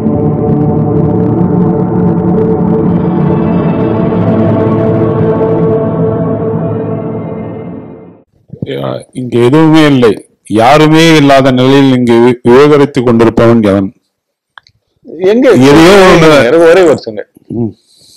அஹ் இங்க எதுவுமே இல்லை யாருமே இல்லாத நிலையில் இங்கு வி- விவகரித்துக் கொண்டிருப்பவன் எவன் எங்க எதையோ ஒண்ணு- எனக்கு ஒரே வருஷங்க ம்.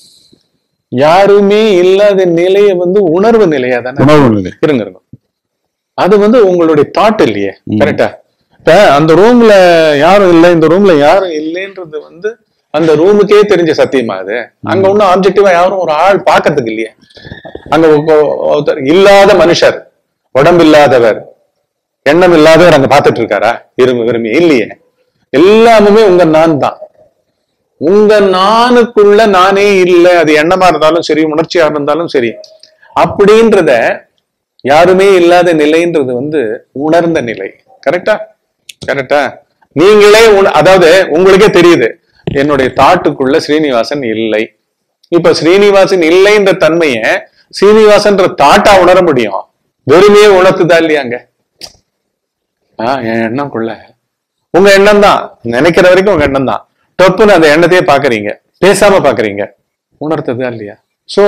யாருமே இல்லாத நிலைய வந்து உணர்வு நிலையா தானே உணர்வு நிலை இருங்க இருங்க அது வந்து உங்களுடைய தாட் இல்லையே கரெக்டா இப்ப அந்த ரூம்ல யாரும் இல்லை இந்த ரூம்ல யாரும் இல்லைன்றது வந்து அந்த ரூமுக்கே தெரிஞ்ச சத்தியமா அது அங்க ஒண்ணும் ஆப்ஜெக்டிவா யாரும் ஒரு ஆள் பார்க்கறதுக்கு இல்லையே அங்க ஒ- ஒருத்தர் இல்லாத மனுஷர் உடம்பு இல்லாதவர் எண்ணம் இல்லாதவர் அங்க பார்த்துட்டு இருக்காரா விரும்பி விரும்பி இல்லையே எல்லாமுமே உங்க நான் தான் உங்க நானுக்குள்ள நானே இல்லை அது எண்ணமா இருந்தாலும் சரி உணர்ச்சியா இருந்தாலும் சரி அப்படின்றத யாருமே இல்லாத நிலைன்றது வந்து உணர்ந்த நிலை கரெக்டா கரெக்டா நீங்களே உண- அதாவது உங்களுக்கே தெரியுது என்னுடைய தாட்டுக்குள்ள ஸ்ரீனிவாசன் இல்லை இப்ப ஸ்ரீனிவாசன் இல்லைன்ற தன்மைய ஸ்ரீனிவாசன்ற தாட்டா உணர முடியும் வெறுமையே உணர்த்துதா இல்லையாங்க ஆஹ் என் எண்ணம்குள்ள உங்க எண்ணம் தான் நினைக்கிற வரைக்கும் உங்க எண்ணம் தான் டொப்புன்னு அந்த எண்ணத்தையே பாக்குறீங்க பேசாம பாக்குறீங்க உணர்த்ததா இல்லையா சோ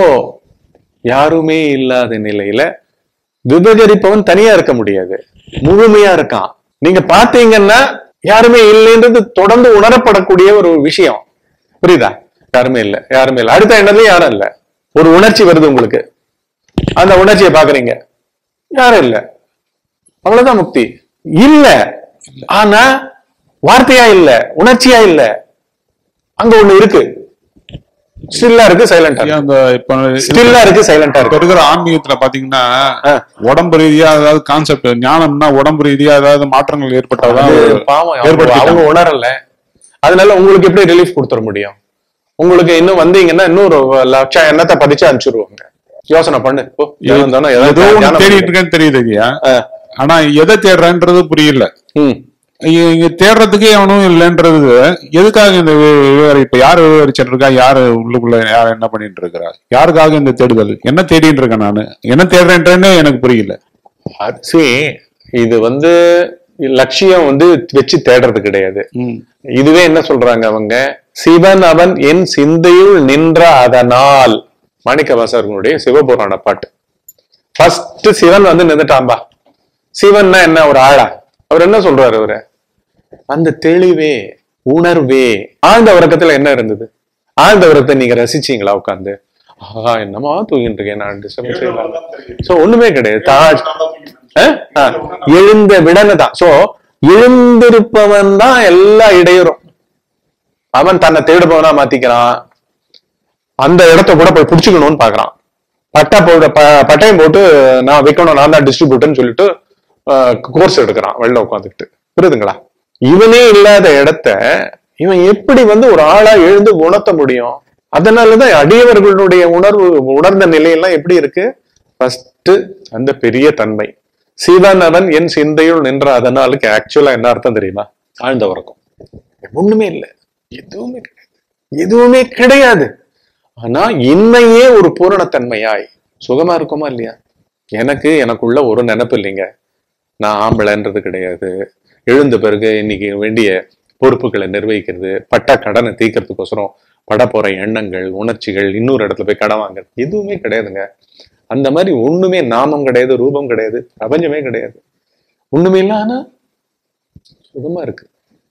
யாருமே இல்லாத நிலையில விபகரிப்பவன் தனியா இருக்க முடியாது முழுமையா இருக்கான் நீங்க பாத்தீங்கன்னா யாருமே இல்லைன்றது தொடர்ந்து உணரப்படக்கூடிய ஒரு விஷயம் புரியுதா யாருமே இல்ல யாருமே இல்ல அடுத்த எண்ணத்துலயும் யாரும் இல்ல ஒரு உணர்ச்சி வருது உங்களுக்கு அந்த உணர்ச்சியை பாக்குறீங்க யாரும் இல்ல அவ்வளவுதான் முக்தி இல்ல ஆனா வார்த்தையா இல்ல உணர்ச்சியா இல்ல அங்க ஒண்ணு இருக்கு ஸ்டில்லா இருக்கு சைலண்டா ஐயா, அந்த இப்ப ஸ்டில்லா இருக்கு சைலண்டா இப்ப இருக்கு இருக்கிற ஆன்மீகத்துல பாத்தீங்கன்னா ஆ. உடம்பு ரீதியா அதாவது கான்செப்ட் ஞானம்னா உடம்பு ரீதியா ஏதாவது மாற்றங்கள் ஏற்பட்டாதான் அது ஒரு- பாவம் அவங்க- ஏற்படுத்திட்டாங்க. அவங்க உணரல அதனால உங்களுக்கு எப்படி ரிலீஃப் கொடுத்துட முடியும் உங்களுக்கு இன்னும் வந்தீங்கன்னா இன்னொரு லட்சம் எண்ணத்தை படிச்சு அனுப்பிச்சிருவாங்க யோசனை பண்ணு போ, தியானம் தானே, ஏதாவது ஏதோ ஒண்ணு தியானம் தேடிட்டு பண்ணு. இருக்கேன்னு தெரியுது ஐயா ஆ, ஆனா எதை தேடுறேன்றது புரியல ம். இங்க இங்க தேடுறதுக்கே அவனும் இல்லைன்றது எதுக்காக இந்த வி- விவகாரம் இப்ப யாரு விவரிச்சிட்டு இருக்கா யாரு உள்ளுக்குள்ள யார் என்ன பண்ணிட்டு இருக்கிறா யாருக்காக இந்த தேடுதல் என்ன தேடிட்டு இருக்கேன் நானு என்ன தேடுறேன்றேன்னு எனக்கு புரியல அது see, இது வந்து லட்சியம் வந்து வச்சு தேடுறது கிடையாது ம். இதுவே என்ன சொல்றாங்க அவங்க சிவன் அவன் என் சிந்தையுள் நின்ற அதனால் மாணிக்கவாசகர்களுடைய சிவபுராண பாட்டு ஃபர்ஸ்ட் சிவன் வந்து நின்றுட்டான்பா சிவன்னா என்ன ஒரு ஆளா அவர் என்ன சொல்றாரு அவரு அந்த தெளிவே உணர்வே ஆழ்ந்த உறக்கத்துல என்ன இருந்தது ஆழ்ந்த உறக்கத்தை நீங்க ரசிச்சீங்களா உட்காந்து ஆஹா என்னமா தூங்கிட்டு இருக்கேன் நான் டிஸ்டர்பன்ஸ் செய்யலாம் சோ ஒண்ணுமே கிடையாது தாஜ் அஹ்? ஆ, எழுந்த விடனை தான் சோ எழுந்திருப்பவன் தான் எல்லா இடையூறும் அவன் தன்னை தேடுபவனா மாத்திக்கிறான் அந்த இடத்த கூட போய் புடிச்சுக்கணும்னு பாக்குறான் பட்டா போட ப- பட்டயம் போட்டு நான் வைக்கணும் நான் தான் டிஸ்ட்ரிபியூட்டர்னு சொல்லிட்டு கோர்ஸ் எடுக்கிறான் வெளில உட்காந்துக்கிட்டு புரியுதுங்களா இவனே இல்லாத இடத்த இவன் எப்படி வந்து ஒரு ஆளா எழுந்து உணர்த்த முடியும் அதனாலதான் அடியவர்களுடைய உணர்வு உணர்ந்த நிலையெல்லாம் எப்படி இருக்கு ஃபர்ஸ்ட் அந்த பெரிய தன்மை சிவன் அவன் என் சிந்தையுள் நின்ற அதனாலுக்கு ஆக்சுவலா என்ன அர்த்தம் தெரியுமா ஆழ்ந்த உறக்கம் ஒண்ணுமே இல்லை எதுவுமே கிடையாது எதுவுமே கிடையாது ஆனா இன்மையே ஒரு பூரணத்தன்மையாய் சுகமா இருக்குமா இல்லையா எனக்கு எனக்குள்ள ஒரு நினைப்பு இல்லைங்க நான் ஆம்பளைன்றது கிடையாது எழுந்த பிறகு இன்னைக்கு வேண்டிய பொறுப்புகளை நிர்வகிக்கிறது பட்ட கடனை தீர்க்கறதுக்கோசரம் பட போற எண்ணங்கள் உணர்ச்சிகள் இன்னொரு இடத்துல போய் கடன் வாங்குறது எதுவுமே கிடையாதுங்க அந்த மாதிரி ஒண்ணுமே நாமம் கிடையாது ரூபம் கிடையாது பிரபஞ்சமே கிடையாது ஒண்ணுமே இல்ல ஆனா சுகமா இருக்கு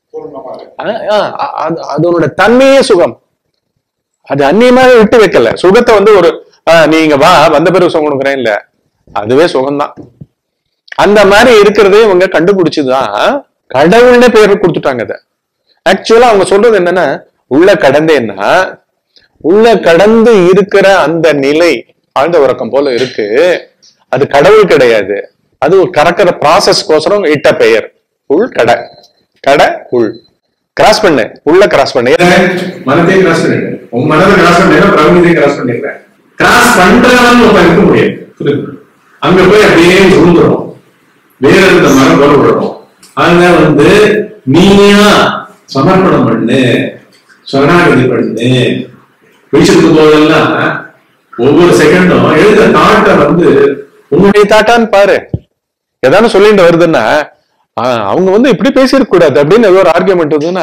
ஆ- ஆ, அ- அது- அதனோட தன்மையே சுகம் அது அந்நியமாக விட்டு வைக்கல சுகத்தை வந்து ஒரு ஆ, நீங்க வா வந்த பிறகு சுகம் கொடுக்குறேன் இல்ல அதுவே சுகம்தான் அந்த மாதிரி இருக்கிறதே இவங்க கண்டுபிடிச்சுதான் கடவுள்னே பேர் கொடுத்துட்டாங்க அதை ஆக்சுவலா அவங்க சொல்றது என்னன்னா உள்ள கடந்தேன்னா உள்ள கடந்து இருக்கிற அந்த நிலை ஆழ்ந்த உறக்கம் போல இருக்கு அது கடவுள் கிடையாது அது ஒரு கறக்கிற ப்ராசஸ்க்கோசரம் இட்ட பெயர் உள் கடை கடை உள் கிராஸ் பண்ணு உள்ள கிராஸ் பண்ணு மனத்தையும் கிராஸ் பண்ணிட்டு உங்க மனதை கிராஸ் பண்ணிட்டா பிரபஞ்சத்தையும் கிராஸ் பண்ணிடுறேன் கிராஸ் பண்றவன் நம்ம இருக்க முடியாது புரியுது? அங்க போய் அப்படியே விழுந்துடும் வேற இருந்த மரம் போல விழுறோம் அதனால வந்து நீயா சமர்ப்பணம் பண்ணு சரணாகதி பண்ணு வீச்சுக்கு போதெல்லாம் ஒவ்வொரு செகண்டும் எழுத தாட்டை வந்து உன்னுடைய தாட்டான்னு பாரு ஏதானு சொல்லிட்டு வருதுன்னா ஆஹ் அவங்க வந்து இப்படி பேசிருக்க கூடாது அப்படின்னு ஏதோ ஒரு ஆர்கியூமெண்ட் வருதுன்னா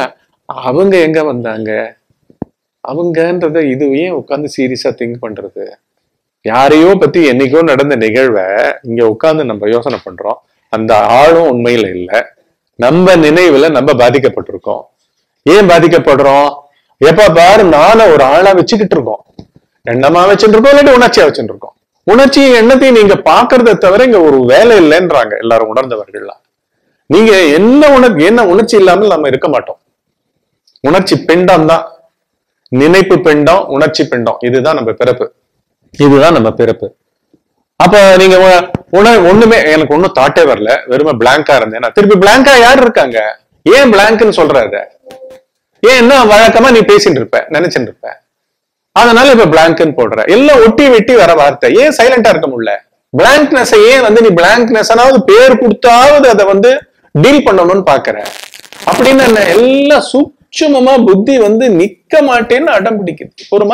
அவங்க எங்க வந்தாங்க அவங்கன்றத இது ஏன் உட்காந்து சீரியஸா திங்க் பண்றது யாரையோ பத்தி என்னைக்கோ நடந்த நிகழ்வை இங்க உட்கார்ந்து நம்ம யோசனை பண்றோம் அந்த ஆளும் உண்மையில இல்ல நம்ம நினைவுல நம்ம பாதிக்கப்பட்டிருக்கோம் ஏன் பாதிக்கப்படுறோம் எப்ப பாரு நான ஒரு ஆளா வச்சுக்கிட்டு இருக்கோம் எண்ணமா வச்சுட்டு இருக்கோம் இல்லாட்டி உணர்ச்சியா வச்சுட்டு இருக்கோம் உணர்ச்சியும் எண்ணத்தையும் நீங்க பாக்குறத தவிர இங்க ஒரு வேலை இல்லைன்றாங்க எல்லாரும் உணர்ந்தவர்கள்லாம் நீங்க என்ன உணர் என்ன உணர்ச்சி இல்லாமல் நம்ம இருக்க மாட்டோம் உணர்ச்சி பிண்டம் தான் நினைப்பு பிண்டம் உணர்ச்சி பிண்டம் இதுதான் நம்ம பிறப்பு இதுதான் நம்ம பிறப்பு அப்ப நீங்க உ- உண ஒண்ணுமே எனக்கு ஒண்ணும் தாட்டே வரல வெறுமை பிளாங்கா இருந்தேன் நான் திருப்பி பிளாங்கா யார் இருக்காங்க ஏன் பிளாங்க்னு சொல்றாரு ஏன் என்ன வழக்கமா நீ பேசிட்டு இருப்ப நினைச்சிட்டு இருப்ப அதனால இப்ப பிளாங்க்னு போடுற எல்லாம் ஒட்டி வெட்டி வர வார்த்தை ஏன் சைலண்டா இருக்க முடியல பிளாங்க்னஸ் ஏன் வந்து நீ பிளாங்க்னஸ் பேர் கொடுத்தாவது அதை வந்து டீல் பண்ணணும்னு பாக்குற அப்படின்னு என்ன எல்லாம் சூட்சுமமா புத்தி வந்து நிக்க மாட்டேன்னு அடம் பிடிக்குது பொறுமா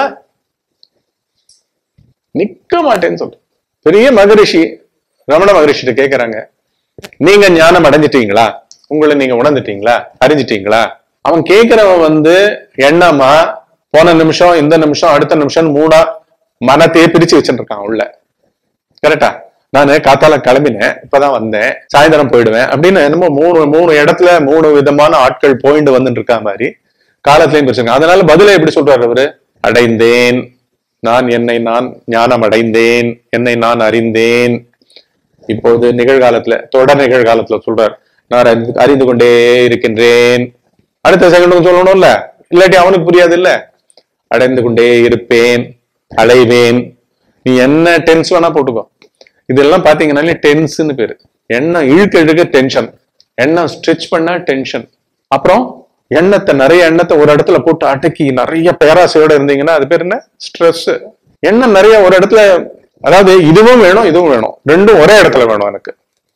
நிக்க மாட்டேன்னு சொல்ற பெரிய மகரிஷி ரமண மகரிஷிட்ட கேக்குறாங்க நீங்க ஞானம் அடைஞ்சிட்டீங்களா உங்களை நீங்க உணர்ந்துட்டீங்களா அறிஞ்சிட்டீங்களா அவன் கேக்குறவன் வந்து எண்ணமா போன நிமிஷம் இந்த நிமிஷம் அடுத்த நிமிஷம் மூணா மனத்தையே பிரிச்சு வச்சுட்டு இருக்கான் உள்ள கரெக்டா நான் காத்தால கிளம்பினேன் இப்பதான் வந்தேன் சாயந்தரம் போயிடுவேன் அப்படின்னு என்னமோ மூணு மூணு இடத்துல மூணு விதமான ஆட்கள் போயிட்டு வந்துட்டு இருக்கா மாதிரி காலத்திலையும் பிரிச்சிருக்காங்க அதனால பதிலை எப்படி சொல்றாரு அவரு அடைந்தேன் நான் என்னை நான் ஞானம் அடைந்தேன் என்னை நான் அறிந்தேன் இப்போது நிகழ்காலத்துல தொடர் நிகழ்காலத்துல சொல்றார் நான் அறிந்து- அறிந்து கொண்டே இருக்கின்றேன் அடுத்த செகண்டும் சொல்லணும்ல இல்லாட்டி அவனுக்கு புரியாது இல்ல அடைந்து கொண்டே இருப்பேன் அலைவேன் நீ என்ன டென்ஸ் வேணா போட்டுக்கோ இதெல்லாம் பாத்தீங்கன்னாலே டென்ஸ்னு பேரு எண்ணம் இழுக்க இழுக்க டென்ஷன் எண்ணம் ஸ்ட்ரெச் பண்ணா டென்ஷன் அப்புறம் எண்ணத்தை நிறைய எண்ணத்தை ஒரு இடத்துல போட்டு அடக்கி நிறைய பேராசையோட இருந்தீங்கன்னா அது பேர் என்ன ஸ்ட்ரெஸ் எண்ணம் நிறைய ஒரு இடத்துல அதாவது இதுவும் வேணும் இதுவும் வேணும் ரெண்டும் ஒரே இடத்துல வேணும் எனக்கு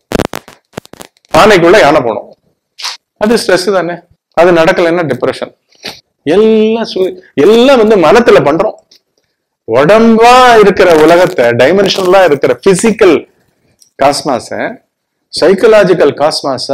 பானைக்குள்ள யானை போகணும் அது ஸ்ட்ரெஸ் தானே அது நடக்கலைன்னா டிப்ரெஷன் எல்லாம் சு- எல்லாம் வந்து மனத்துல பண்றோம் உடம்பா இருக்கிற உலகத்தை டைமென்ஷனலா இருக்கிற பிசிக்கல் காஸ்மாஸ சைக்கலாஜிக்கல் காஸ்மாஸா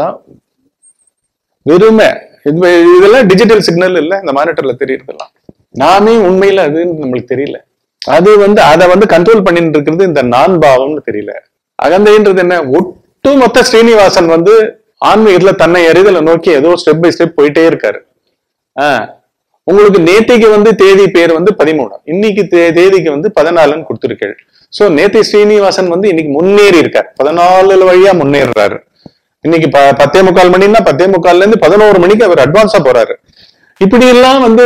வெறுமை இது இதெல்லாம் டிஜிட்டல் சிக்னல் இல்ல இந்த மானிட்டர்ல தெரியறதெல்லாம் நாமே உண்மையில அது நம்மளுக்கு தெரியல அது வந்து அதை வந்து கண்ட்ரோல் பண்ணிட்டு இருக்கிறது இந்த நான் பாவம்னு தெரியல அகந்தைன்றது என்ன ஒட்டுமொத்த ஸ்ரீனிவாசன் வந்து ஆன்மீகத்துல தன்னை எறிதலை நோக்கி ஏதோ ஸ்டெப் பை ஸ்டெப் போயிட்டே இருக்காரு ஆஹ் உங்களுக்கு நேத்திக்கு வந்து தேதி பேர் வந்து பதிமூணு இன்னைக்கு தே- தேதிக்கு வந்து பதினாலுன்னு கொடுத்துருக்கேள் சோ நேத்தி ஸ்ரீனிவாசன் வந்து இன்னைக்கு முன்னேறி இருக்கார் பதினாலு வழியா முன்னேறுறாரு இன்னைக்கு ப பத்தே முக்கால் மணின்னா பத்தே முக்கால்ல இருந்து பதினோரு மணிக்கு அவர் அட்வான்ஸா போறாரு இப்படி எல்லாம் வந்து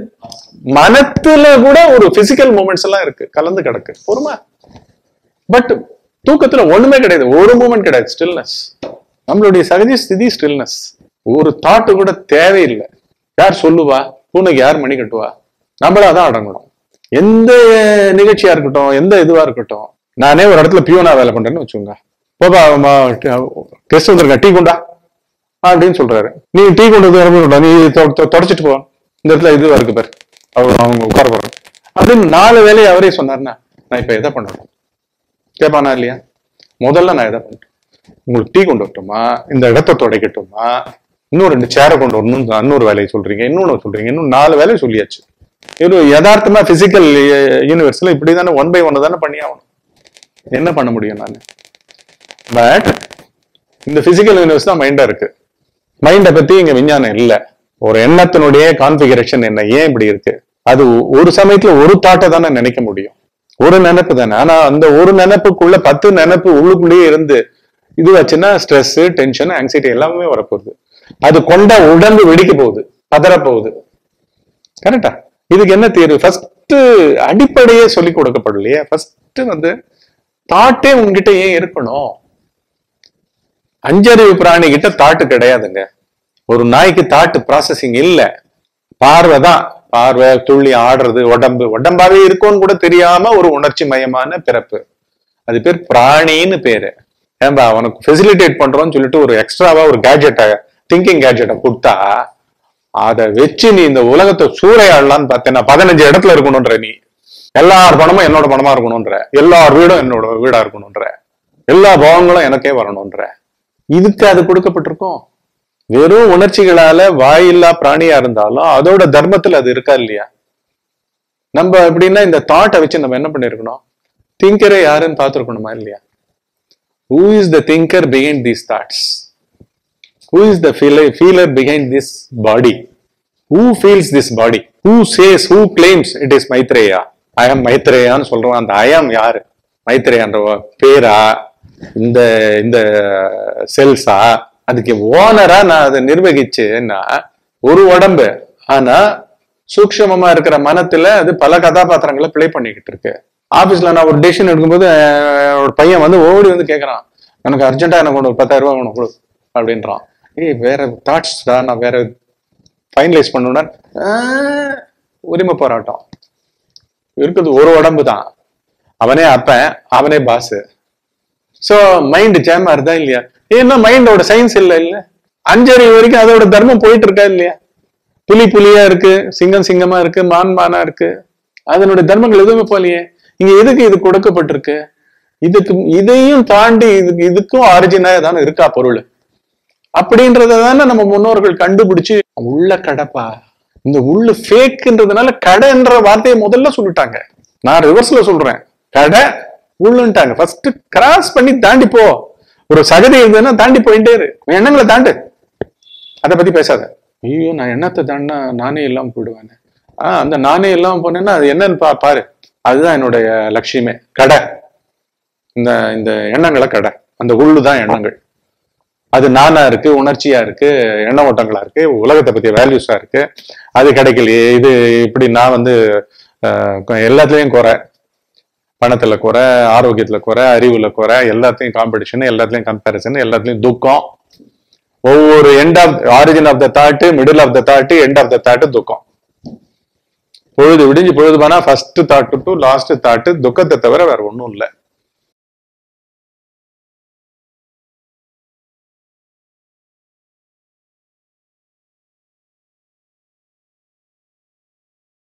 மனத்துல கூட ஒரு பிசிக்கல் மூமெண்ட்ஸ் எல்லாம் இருக்கு கலந்து கிடக்கு பொறுமா பட் தூக்கத்துல ஒண்ணுமே கிடையாது ஒரு மூமெண்ட் கிடையாது ஸ்டில்னஸ் நம்மளுடைய சகஜ ஸ்திதி ஸ்டில்னஸ் ஒரு தாட்டு கூட தேவையில்லை யார் சொல்லுவா பூனைக்கு யார் மணி கட்டுவா நம்மளா தான் அடங்கணும் எந்த நிகழ்ச்சியா இருக்கட்டும் எந்த இதுவா இருக்கட்டும் நானே ஒரு இடத்துல பியூனா வேலை பண்றேன்னு வச்சுக்கோங்க போப்பா கெஸ்ட் வந்திருக்க டீ கொண்டா அப்படின்னு சொல்றாரு நீ டீ கொண்டு வந்து இறங்கி கொண்டா நீ தொ- தொ- தொடச்சிட்டு போ இந்த இடத்துல இதுவா இருக்கு பாரு அவங்க அவங்க உட்கார போறாங்க அப்படின்னு நாலு வேலையை அவரே சொன்னாருன்னா நான் இப்ப எதை பண்ணணும் கேட்பானா இல்லையா முதல்ல நான் எதை பண்ணேன் உங்களுக்கு டீ கொண்டு வரட்டுமா இந்த இடத்த துடைக்கட்டுமா இன்னும் ரெண்டு சேரை கொண்டு வரணும் இன்னொரு வேலையை சொல்றீங்க இன்னொன்னு சொல்றீங்க இன்னும் நாலு வேலையை சொல்லியாச்சு இது யதார்த்தமா பிசிக்கல் யூனிவர்ஸ்ல இப்படிதானே ஒன் பை ஒன் தானே பண்ணி ஆகணும் என்ன பண்ண முடியும் நான் பட் இந்த பிசிக்கல் யூனிவர்ஸ் தான் மைண்டா இருக்கு மைண்டை பத்தி இங்க விஞ்ஞானம் இல்ல ஒரு எண்ணத்தினுடைய கான்பிகரேஷன் என்ன ஏன் இப்படி இருக்கு அது ஒரு சமயத்துல ஒரு தாட்டை தானே நினைக்க முடியும் ஒரு நினைப்பு தானே ஆனா அந்த ஒரு நினைப்புக்குள்ள பத்து நினைப்பு உள்ளுக்குள்ளேயே இருந்து இதுவாச்சுன்னா ஸ்ட்ரெஸ் டென்ஷன் ஆங்ஸைட்டி எல்லாமே வரப்போகுது அது கொண்ட உடம்பு வெடிக்க போகுது பதற போகுது கரெக்டா இதுக்கு என்ன தீர்வு ஃபர்ஸ்ட் அடிப்படையே சொல்லி கொடுக்கப்படலையே ஃபர்ஸ்ட் வந்து தாட்டே உங்ககிட்ட ஏன் இருக்கணும் அஞ்சறிவு பிராணி கிட்ட தாட்டு கிடையாதுங்க ஒரு நாய்க்கு தாட்டு ப்ராசஸிங் இல்ல பார்வை தான் பார்வை துள்ளி ஆடுறது உடம்பு உடம்பாவே இருக்கும்னு கூட தெரியாம ஒரு உணர்ச்சி மயமான பிறப்பு அது பேர் பிராணின்னு பேரு ஏன்பா அவனுக்கு ஃபெசிலிட்டேட் பண்றோம்னு சொல்லிட்டு ஒரு எக்ஸ்ட்ராவா ஒரு கேட்ஜெட்டை திங்கிங் கேட்ஜெட்டை கொடுத்தா அதை வச்சு நீ இந்த உலகத்தை சூறையாடலான்னு பார்த்தேன்னா பதினஞ்சு இடத்துல இருக்கணும்ன்ற நீ எல்லார் பணமும் என்னோட பணமா இருக்கணும்ன்ற எல்லார் வீடும் என்னோட வீடா இருக்கணும்ன்ற எல்லா பாவங்களும் எனக்கே வரணும்ன்ற இதுக்கு அது கொடுக்கப்பட்டிருக்கும் வெறும் உணர்ச்சிகளால வாயில்லா பிராணியா இருந்தாலும் அதோட தர்மத்துல அது இருக்கா இல்லையா நம்ம எப்படின்னா இந்த தாட்டை வச்சு நம்ம என்ன பண்ணிருக்கணும் திங்கரை யாருன்னு பார்த்துருக்கணுமா இல்லையா who is the thinker behind these thoughts who is the feeler behind this body who feels this body who says who claims it is Maitreya I am மைத்ரேயான்னு சொல்றோம் அந்த ஐயாம் யாரு மைத்ரேயான்ற பேரா இந்த இந்த செல்ஸா அதுக்கு ஓனரா நான் அதை நிர்வகிச்சேன்னா ஒரு உடம்பு ஆனா சூக்ஷமமா இருக்கிற மனத்துல அது பல கதாபாத்திரங்களை ப்ளே பண்ணிக்கிட்டு இருக்கு ஆபீஸ்ல நான் ஒரு டெசிஷன் எடுக்கும்போது அஹ், ஒரு பையன் வந்து ஓடி வந்து கேக்குறான் எனக்கு அர்ஜென்ட்டா எனக்கு ஒன்று பத்தாயிரம் ரூபாய் வேணும் கொடு அப்படின்றான் ஏய் வேற தாட்ஸ் தான் நான் வேற ஃபைனலைஸ் பண்ணுனா உரிமை போராட்டம் இருக்குது ஒரு உடம்பு தான் அவனே அப்பன் அவனே பாஸ் சோ மைண்ட் ஜாம் ஆறுதா இல்லையா ஏன்னா மைண்டோட சயின்ஸ் இல்ல இல்ல அஞ்சறிவு வரைக்கும் அதோட தர்மம் போயிட்டு இருக்கா இல்லையா புலி புலியா இருக்கு சிங்கம் சிங்கமா இருக்கு மான் மானா இருக்கு அதனுடைய தர்மங்கள் எதுவுமே போலையே இங்க எதுக்கு இது கொடுக்கப்பட்டிருக்கு இதுக்கு இதையும் தாண்டி இதுக்கு இதுக்கும் ஆரிஜினா தானே இருக்கா பொருள் அப்படின்றத தானே நம்ம முன்னோர்கள் கண்டுபிடிச்சு உள்ள கடைப்பா இந்த உள்ள ஃபேக்குன்றதுனால கடைன்ற வார்த்தையை முதல்ல சொல்லிட்டாங்க நான் ரிவர்ஸ்ல சொல்றேன் கடை உள்ளுன்ட்டாங்க ஃபர்ஸ்ட் கிராஸ் பண்ணி தாண்டி போ ஒரு சகதி இருந்ததுன்னா தாண்டி போயிட்டே இரு உன் எண்ணங்களை தாண்டு அதை பத்தி பேசாத ஐயோ நான் எண்ணத்தை தாண்டா நானே இல்லாம போயிடுவேன் ஆஹ் அந்த நானே இல்லாம போனேன்னா அது என்னன்னு பா பாரு அதுதான் என்னுடைய லட்சியமே கடை இந்த இந்த எண்ணங்களை கடை அந்த உள்ளுதான் எண்ணங்கள் அது நானா இருக்கு உணர்ச்சியா இருக்கு எண்ண ஓட்டங்களா இருக்கு உலகத்தை பத்திய வேல்யூஸா இருக்கு அது கிடைக்கலையே இது இப்படி நான் வந்து ஆஹ், எல்லாத்துலயும் குறை பணத்துல குறை ஆரோக்கியத்துல குறை அறிவுல குறை எல்லாத்தையும் காம்படிஷன் எல்லாத்துலயும் கம்பேரிசன் எல்லாத்துலயும் துக்கம் ஒவ்வொரு end of origin of the thought middle of the thought end of the thought துக்கம் பொழுது விடிஞ்சு பொழுது போனா first thought to last thought துக்கத்தை தவிர வேற ஒண்ணும் இல்லை